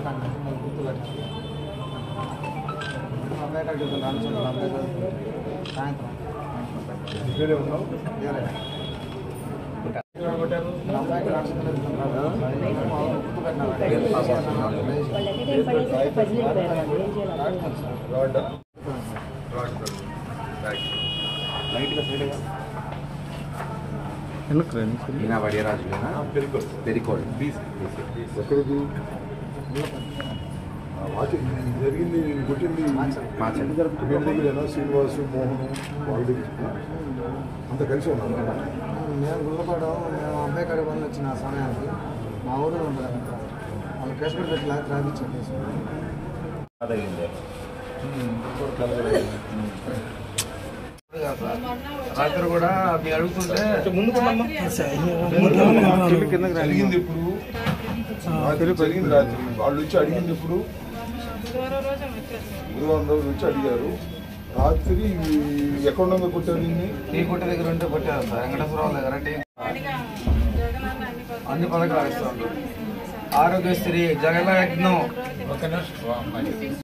అన్న నాకు గుర్తుపెట్టి మా అబ్బాయి కాడికి వెళ్తాను రామచంద్ర మా అబ్బాయి కాడికి సాయంత్రం వేరే ఉన్నావు వేరే మా అబ్బాయికి రామచంద్ర వెళ్తాను మా ఊరు గుర్తుపెట్టినారు రాడ్డా రాడ్ బ్యాగ్ లైట్గా సైడ్గా ఈయన వడియరాజులేనా పెరికోడు పెరికోడ్ ఎక్కడికి వాచ్ జరిగింది కొట్టింది మాచండి వీడి దగ్గరేనా శ్రీనివాసు మోహన్ వాళ్ళ దగ్గర అంత కలిసి ఉన్నారు మేము గుళ్ళపడం మేము అబ్బాయి కాడికి పని వచ్చిన ఆ సమయానికి మా ఊరిలో ఉంటుంది అక్కడ వాళ్ళు కేసు కూడా పెట్టి లాక్ రాపించారు కేసు రాత్రి కూడా మీ అడుగుతుంటే జరిగింది ఇప్పుడు రాత్రి జరిగింది రాత్రి వాళ్ళు వచ్చి అడిగింది ఇప్పుడు బుధవారం రోజు వచ్చి అడిగారు రాత్రి ఎక్కడ ఉందో కొట్టారు దీన్ని టీ కొట్ట దగ్గర ఉంటే కొట్టారు సార్ వెంకటేశ్వరరావు దగ్గర టీ అన్ని పథకాలు ఇస్తాం ఆరోగ్యశ్రీ జగన్ యజ్ఞం